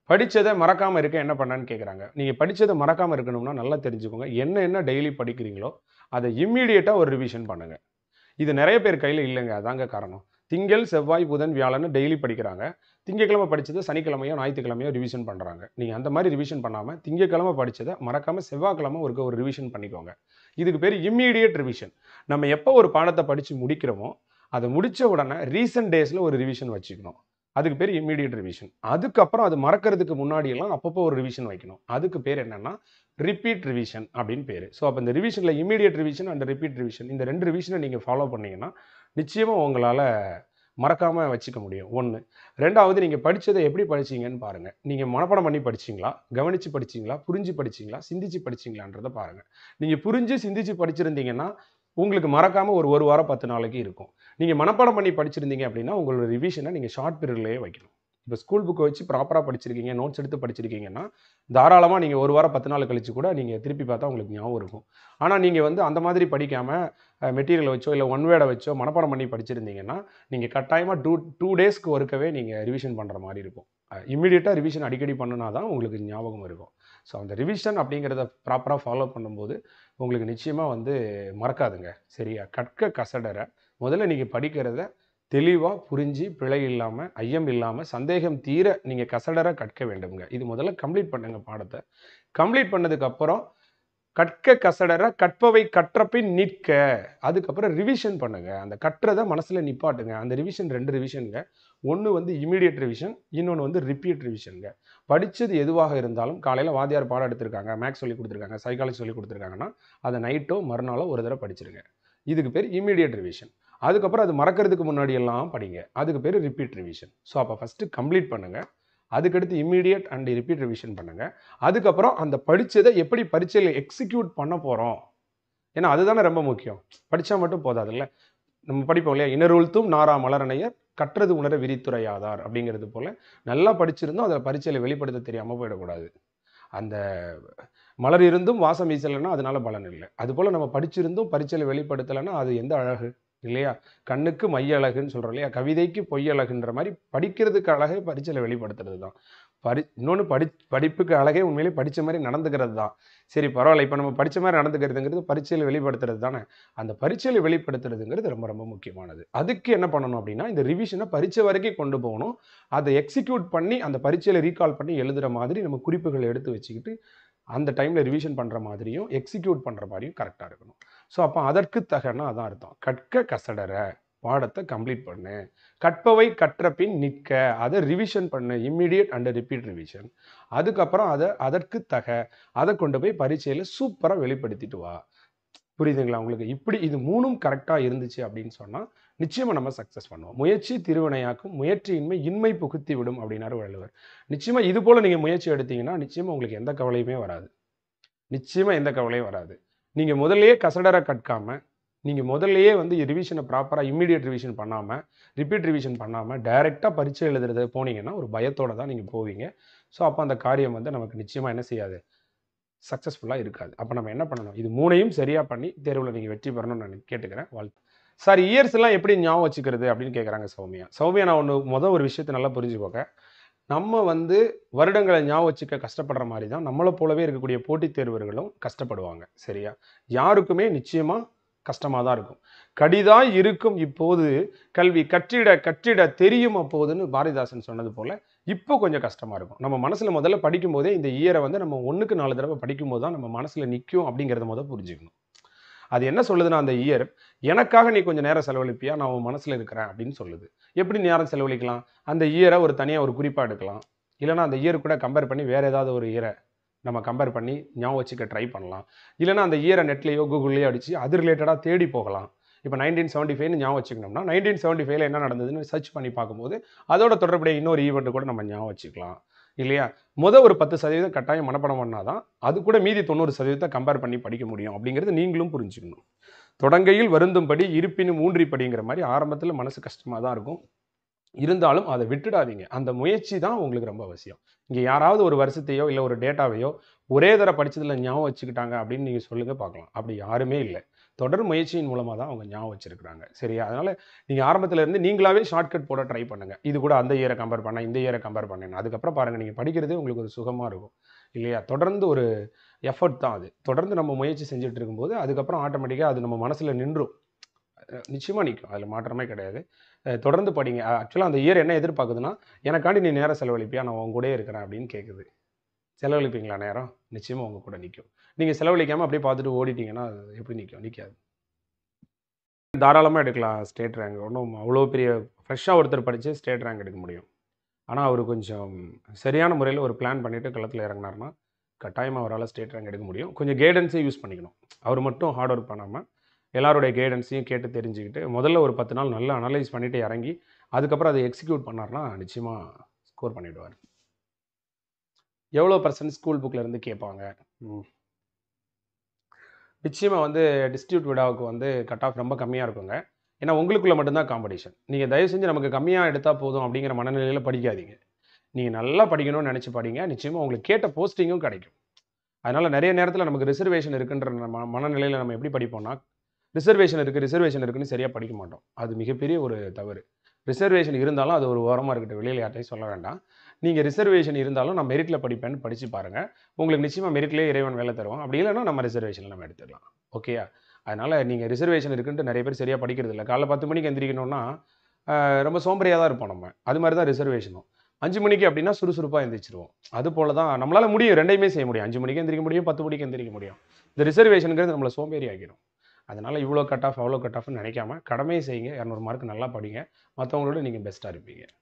படிச்சதை மறக்காம இருக்க என்ன பண்ணான்னு கேட்குறாங்க நீங்கள் படிச்சதை மறக்காம இருக்கணும்னா நல்லா தெரிஞ்சுக்கோங்க என்ன என்ன டெய்லி படிக்கிறீங்களோ அதை இம்மீடியட்டாக ஒரு ரிவிஷன் பண்ணுங்க இது நிறைய பேர் கையில் இல்லைங்க அதாங்க காரணம் திங்கள் செவ்வாய் புதன் வியாழன்னு டெய்லி படிக்கிறாங்க திங்கக்கிழமை படிச்சதை சனிக்கிழமையோ ஞாயிற்றுக்கிழமையோ ரிவிஷன் பண்ணுறாங்க நீங்கள் அந்த மாதிரி ரிவிஷன் பண்ணாமல் திங்கக்கிழமை படிச்சதை மறக்காமல் செவ்வாய்க்கிழமை ஒரு ஒரு ரிவிஷன் பண்ணிக்கோங்க இதுக்கு பேர் இம்மீடியட் ரிவிஷன் நம்ம எப்போ ஒரு பாடத்தை படித்து முடிக்கிறோமோ அதை முடிச்ச உடனே ரீசெண்ட் டேஸில் ஒரு ரிவிஷன் வச்சுக்கணும் அதுக்கு பேர் இம்மீடியட் ரிவிஷன் அதுக்கப்புறம் அது மறக்கிறதுக்கு முன்னாடியெல்லாம் அப்பப்போ ஒரு ரிவிஷன் வைக்கணும் அதுக்கு பேர் என்னன்னா ரிப்பீட் ரிவிஷன் அப்படின்னு பேர் ஸோ அப்போ இந்த ரிவிஷனில் immediate revision and repeat revision இந்த ரெண்டு ரிவிஷனை நீங்கள் ஃபாலோ பண்ணீங்கன்னா நிச்சயமாக உங்களால் மறக்காமல் வச்சுக்க முடியும் ஒன்று ரெண்டாவது நீங்கள் படிச்சதை எப்படி படிச்சீங்கன்னு பாருங்கள் நீங்கள் மனப்பாடம் பண்ணி படிச்சீங்களா கவனித்து படிச்சீங்களா புரிஞ்சு படிச்சீங்களா சிந்திச்சு படிச்சீங்களான்றதை பாருங்கள் நீங்கள் புரிஞ்சு சிந்திச்சு படிச்சிருந்தீங்கன்னா உங்களுக்கு மறக்காமல் ஒரு ஒரு வாரம் பத்து நாளைக்கு இருக்கும் நீங்கள் மனப்பாடம் பண்ணி படிச்சிருந்தீங்க அப்படின்னா உங்களோட ரிவிஷனை நீங்கள் ஷார்ட் பீரியட்லேயே வைக்கணும் இப்போ ஸ்கூல் புக்கை வச்சு ப்ராப்பராக படிச்சிருக்கீங்க நோட்ஸ் எடுத்து படிச்சிருக்கீங்கன்னா தாராளமாக நீங்கள் ஒரு வாரம் பத்து நாள் கழிச்சு கூட நீங்கள் திருப்பி பார்த்தா உங்களுக்கு ஞாபகம் இருக்கும் ஆனால் நீங்கள் வந்து அந்த மாதிரி படிக்காமல் மெட்டீரியல் வச்சோ இல்லை ஒன் வேர்டை வச்சோ மனப்பாடம் பண்ணி படிச்சிருந்தீங்கன்னா நீங்கள் கட்டாயமாக டூ டூ டேஸ்க்கு ஒருக்கவே நீங்கள் ரிவிஷன் பண்ணுற மாதிரி இருக்கும் இம்மிடியட்டாக ரிவிஷன் அடிக்கடி பண்ணுனா தான் உங்களுக்கு ஞாபகம் இருக்கும் ஸோ அந்த ரிவிஷன் அப்படிங்கிறத ப்ராப்பராக ஃபாலோ பண்ணும்போது உங்களுக்கு நிச்சயமாக வந்து மறக்காதுங்க சரியா கற்க கசடரை முதல்ல நீங்கள் படிக்கிறத தெளிவாக புரிஞ்சு பிழை இல்லாமல் ஐயம் இல்லாமல் சந்தேகம் தீர நீங்கள் கசடர கற்க வேண்டுங்க இது முதல்ல கம்ப்ளீட் பண்ணுங்க பாடத்தை கம்ப்ளீட் பண்ணதுக்கப்புறம் கற்க கசடர கற்பவை கற்றப்பின் நிற்க அதுக்கப்புறம் ரிவிஷன் பண்ணுங்க அந்த கற்றதை மனசில் நிப்பாட்டுங்க அந்த ரிவிஷன் ரெண்டு ரிவிஷனுங்க ஒன்று வந்து இமீடியட் ரிவிஷன் இன்னொன்று வந்து ரிப்பீட் ரிவிஷனுங்க படித்தது எதுவாக இருந்தாலும் காலையில் வாத்தியார் பாடம் எடுத்திருக்காங்க மேக்ஸ் சொல்லி கொடுத்துருக்காங்க சைக்காலஜி சொல்லி கொடுத்துருக்காங்கன்னா அதை நைட்டோ மறுநாளோ ஒரு தடவை படிச்சிருங்க இதுக்கு பேர் இமீடியட் ரிவிஷன் அதுக்கப்புறம் அது மறக்கிறதுக்கு முன்னாடி எல்லாம் படிங்க அதுக்கு பேர் ரிப்பீட் ரிவிஷன் ஸோ அப்போ ஃபஸ்ட்டு கம்ப்ளீட் பண்ணுங்கள் அதுக்கடுத்து இம்மீடியட் அண்ட் ரிப்பீட் ரிவிஷன் பண்ணுங்கள் அதுக்கப்புறம் அந்த படித்ததை எப்படி பரீட்சையில் எக்ஸிக்யூட் பண்ண போகிறோம் ஏன்னா அதுதானே ரொம்ப முக்கியம் படித்தா மட்டும் போதாதுல்ல நம்ம படிப்போம் இல்லையா இனருழ்த்தும் நாரா மலரணையர் கற்றது உணர விரித்துரையாதார் அப்படிங்கிறது போல் நல்லா படிச்சிருந்தோம் அதில் பரீட்சையில் வெளிப்படுத்த தெரியாமல் போயிடக்கூடாது அந்த மலர் இருந்தும் வாசம் வீசலைன்னா அதனால பலன் இல்லை அதுபோல் நம்ம படிச்சிருந்தும் பரீட்சையில் வெளிப்படுத்தலைன்னா அது எந்த அழகு இல்லையா கண்ணுக்கு மைய அழகுன்னு சொல்கிறோம் இல்லையா கவிதைக்கு பொய் அழகுன்ற மாதிரி படிக்கிறதுக்கு அழகே பரீட்சையில் வெளிப்படுத்துறது தான் பரி இன்னொன்று படி படிப்புக்கு அழகே உண்மையிலே படித்த மாதிரி நடந்துக்கிறது தான் சரி பரவாயில்ல இப்போ நம்ம படித்த மாதிரி நடந்துக்கிறதுங்கிறது பரீட்சையில் வெளிப்படுத்துறது தானே அந்த பரீட்சையில் வெளிப்படுத்துறதுங்கிறது ரொம்ப ரொம்ப முக்கியமானது அதுக்கு என்ன பண்ணணும் அப்படின்னா இந்த ரிவிஷனை பரீட்சை வரைக்கும் கொண்டு போகணும் அதை எக்ஸிக்யூட் பண்ணி அந்த பரீட்சையில் ரீகால் பண்ணி எழுதுகிற மாதிரி நம்ம குறிப்புகள் எடுத்து வச்சுக்கிட்டு அந்த டைமில் ரிவிஷன் பண்ணுற மாதிரியும் எக்ஸிக்யூட் பண்ணுற மாதிரியும் கரெக்டாக இருக்கணும் ஸோ அப்போ அதற்கு தகனா அதான் அர்த்தம் கற்க கசடர பாடத்தை கம்ப்ளீட் பண்ணு கற்பவை கற்ற பின் நிற்க அதை ரிவிஷன் பண்ணு இம்மிடியட் அண்ட் ரிப்பீட் ரிவிஷன் அதுக்கப்புறம் அதை அதற்கு தக அதை கொண்டு போய் பரீட்சையில் சூப்பராக வெளிப்படுத்திட்டு வா புரியுதுங்களா உங்களுக்கு இப்படி இது மூணும் கரெக்டாக இருந்துச்சு அப்படின்னு சொன்னால் நிச்சயமாக நம்ம சக்ஸஸ் பண்ணுவோம் முயற்சி திருவினையாக்கும் முயற்சியின்மை இன்மை புகுத்தி விடும் அப்படின்னாரு வள்ளுவர் நிச்சயமாக இது போல் நீங்கள் முயற்சி எடுத்தீங்கன்னா நிச்சயமாக உங்களுக்கு எந்த கவலையுமே வராது நிச்சயமாக எந்த கவலையும் வராது நீங்கள் முதல்லயே கசடரை கற்காம நீங்கள் முதல்லயே வந்து ரிவிஷனை ப்ராப்பராக இம்மீடியட் ரிவிஷன் பண்ணாமல் ரிப்பீட் ரிவிஷன் பண்ணாமல் டைரெக்டாக பரீட்சை எழுதுறது போனீங்கன்னா ஒரு பயத்தோட தான் நீங்கள் போவீங்க ஸோ அப்போ அந்த காரியம் வந்து நமக்கு நிச்சயமாக என்ன செய்யாது சக்ஸஸ்ஃபுல்லாக இருக்காது அப்போ நம்ம என்ன பண்ணணும் இது மூணையும் சரியாக பண்ணி தேர்வில் நீங்கள் வெற்றி பெறணும்னு நான் கேட்டுக்கிறேன் வாழ்த்து சார் இயர்ஸ் எல்லாம் எப்படி ஞாபகம் வச்சுக்கிறது அப்படின்னு கேட்குறாங்க சௌமியா சௌமியா நான் ஒன்று முதல் ஒரு விஷயத்தை நல்லா புரிஞ்சுக்கோங்க நம்ம வந்து வருடங்களை ஞாபகம் வச்சுக்க கஷ்டப்படுற மாதிரி தான் நம்மளை போலவே இருக்கக்கூடிய போட்டித் தேர்வர்களும் கஷ்டப்படுவாங்க சரியா யாருக்குமே நிச்சயமாக கஷ்டமாக தான் இருக்கும் கடிதாய் இருக்கும் இப்போது கல்வி கற்றிட கற்றிட தெரியும் அப்போதுன்னு பாரதிதாசன் சொன்னது போல இப்போ கொஞ்சம் கஷ்டமாக இருக்கும் நம்ம மனசில் முதல்ல படிக்கும்போதே இந்த இயரை வந்து நம்ம ஒன்றுக்கு நாலு தடவை படிக்கும்போது தான் நம்ம மனசில் நிற்கும் அப்படிங்கிறத முதல் புரிஞ்சுக்கணும் அது என்ன சொல்லுதுன்னா அந்த இயர் எனக்காக நீ கொஞ்சம் நேரம் செலவழிப்பியா நான் உன் மனசில் இருக்கிறேன் அப்படின்னு சொல்லுது எப்படி நேரம் செலவழிக்கலாம் அந்த இயரை ஒரு தனியாக ஒரு குறிப்பாக எடுக்கலாம் இல்லைனா அந்த இயர் கூட கம்பேர் பண்ணி வேறு ஏதாவது ஒரு இயரை நம்ம கம்பேர் பண்ணி ஞாபகம் வச்சுக்க ட்ரை பண்ணலாம் இல்லைனா அந்த இயரை நெட்லேயோ கூகுள்லேயோ அடித்து அது ரிலேட்டடாக தேடி போகலாம் இப்போ நைன்டீன் செவன்ட்டி ஃபைவ்னு ஞாபகம் வச்சுக்கணும்னா நைன்டீன் செவன்ட்டி ஃபைவ்ல என்ன நடந்ததுன்னு சர்ச் பண்ணி பார்க்கும்போது அதோட தொடர்புடைய இன்னொரு ஈவெண்ட் கூட நம்ம ஞாபகம் வச்சுக்கலாம் இல்லையா முத ஒரு பத்து சதவீதம் கட்டாயம் மனப்பாடம் பண்ணாதான் அது கூட மீதி தொண்ணூறு சதவீதத்தை கம்பேர் பண்ணி படிக்க முடியும் அப்படிங்கிறது நீங்களும் புரிஞ்சுக்கணும் தொடங்கையில் வருந்தும்படி இருப்பினும் ஊன்றி படிங்கிற மாதிரி ஆரம்பத்தில் மனசு கஷ்டமாக தான் இருக்கும் இருந்தாலும் அதை விட்டுடாதீங்க அந்த முயற்சி தான் உங்களுக்கு ரொம்ப அவசியம் இங்கே யாராவது ஒரு வருஷத்தையோ இல்லை ஒரு டேட்டாவையோ ஒரே தர படிச்சதுல ஞாபகம் வச்சுக்கிட்டாங்க அப்படின்னு நீங்கள் சொல்லுங்க பார்க்கலாம் அப்படி யாருமே இல்லை தொடர் முயற்சியின் மூலமாக தான் அவங்க ஞாபகம் வச்சிருக்கிறாங்க சரியா அதனால் நீங்கள் ஆரம்பத்துல இருந்து நீங்களாவே ஷார்ட்கட் போட ட்ரை பண்ணுங்கள் இது கூட அந்த இயரை கம்பேர் பண்ண இந்த இயரை கம்பேர் பண்ணேன் அதுக்கப்புறம் பாருங்கள் நீங்கள் படிக்கிறதே உங்களுக்கு ஒரு சுகமாக இருக்கும் இல்லையா தொடர்ந்து ஒரு எஃபர்ட் தான் அது தொடர்ந்து நம்ம முயற்சி செஞ்சுட்டு இருக்கும்போது அதுக்கப்புறம் ஆட்டோமேட்டிக்காக அது நம்ம மனசில் நின்றும் நிச்சயமாக நிற்கும் அதில் மாற்றமே கிடையாது அஹ் தொடர்ந்து படிங்க ஆக்சுவலாக அந்த இயர் என்ன எதிர்பார்க்குதுன்னா எனக்காண்டி நீ நேரம் செலவழிப்பியா நான் உன் கூடயே இருக்கிறேன் அப்படின்னு கேட்குது செலவழிப்பீங்களா நேரம் நிச்சயமாக உங்கள் கூட நிற்கும் நீங்கள் செலவழிக்காமல் அப்படியே பார்த்துட்டு ஓடிட்டீங்கன்னா அது எப்படி நிற்கும் நிற்காது தாராளமாக எடுக்கலாம் ஸ்டேட் ரேங்க் ஒன்றும் அவ்வளோ பெரிய ஃப்ரெஷ்ஷாக ஒருத்தர் படித்து ஸ்டேட் ரேங்க் எடுக்க முடியும் ஆனால் அவர் கொஞ்சம் சரியான முறையில் ஒரு பிளான் பண்ணிவிட்டு களத்தில் இறங்கினார்னா கட்டாயமாக அவரால் ஸ்டேட் ரேங்க் எடுக்க முடியும் கொஞ்சம் கைடன்ஸே யூஸ் பண்ணிக்கணும் அவர் மட்டும் ஹார்ட் ஒர்க் பண்ணாமல் எல்லாருடைய கைடன்ஸையும் கேட்டு தெரிஞ்சுக்கிட்டு முதல்ல ஒரு பத்து நாள் நல்லா அனலைஸ் பண்ணிவிட்டு இறங்கி அதுக்கப்புறம் அதை எக்ஸிக்யூட் பண்ணார்னா நிச்சயமாக ஸ்கோர் பண்ணிவிடுவார் எவ்வளோ பர்சன்ட் ஸ்கூல் புக்கில் இருந்து கேட்பாங்க ம் நிச்சயமாக வந்து டிஸ்ட்ரிபியூட் விடாவுக்கு வந்து கட் ஆஃப் ரொம்ப கம்மியாக இருக்குங்க ஏன்னா உங்களுக்குள்ள மட்டும்தான் காம்படிஷன் நீங்கள் தயவு செஞ்சு நமக்கு கம்மியாக எடுத்தால் போதும் அப்படிங்கிற மனநிலையில் படிக்காதீங்க நீங்கள் நல்லா படிக்கணும்னு நினச்சி படிங்க நிச்சயமாக உங்களுக்கு கேட்ட போஸ்டிங்கும் கிடைக்கும் அதனால் நிறைய நேரத்தில் நமக்கு ரிசர்வேஷன் இருக்குன்ற நம்ம மனநிலையில் நம்ம எப்படி படிப்போம்னா ரிசர்வேஷன் இருக்குது ரிசர்வேஷன் இருக்குன்னு சரியாக படிக்க மாட்டோம் அது மிகப்பெரிய ஒரு தவறு ரிசர்வேஷன் இருந்தாலும் அது ஒரு ஓரமாக இருக்கட்டும் வெளியில் யார்ட்டையும் சொல்ல வேண்டாம் நீங்கள் ரிசர்வேஷன் இருந்தாலும் நான் மெரிட்டில் படிப்பேன்னு படித்து பாருங்கள் உங்களுக்கு நிச்சயமாக மெரிட்லேயே இறைவன் வேலை தருவோம் அப்படி இல்லைன்னா நம்ம ரிசர்வேஷனில் நம்ம எடுத்துடலாம் ஓகேயா அதனால் நீங்கள் ரிசர்வேஷன் இருக்குன்ட்டு நிறைய பேர் சரியாக படிக்கிறது இல்லை காலைல பத்து மணிக்கு எந்திரிக்கணும்னா ஆஹ், ரொம்ப சோம்பேறியாக தான் இருப்போம் நம்ம அது மாதிரி தான் ரிசர்வேஷனும் அஞ்சு மணிக்கு அப்படின்னா சுறுசுறுப்பாக எந்திரிச்சிருவோம் அது போல தான் நம்மளால் முடியும் ரெண்டையுமே செய்ய முடியும் அஞ்சு மணிக்கு எந்திரிக்க முடியும் பத்து மணிக்கு எந்திரிக்க முடியும் இந்த ரிசர்வேஷனுங்கிறது நம்மளை சோம்பேறி ஆக்கிடும் அதனால் இவ்வளோ கட் ஆஃப் அவ்வளோ கட் ஆஃப்னு நினைக்காம கடமையை செய்யுங்க இரநூறு மார்க் நல்லா படிங்க மற்றவங்களோட நீங்கள் பெஸ்ட்டாக இருப்பீங்க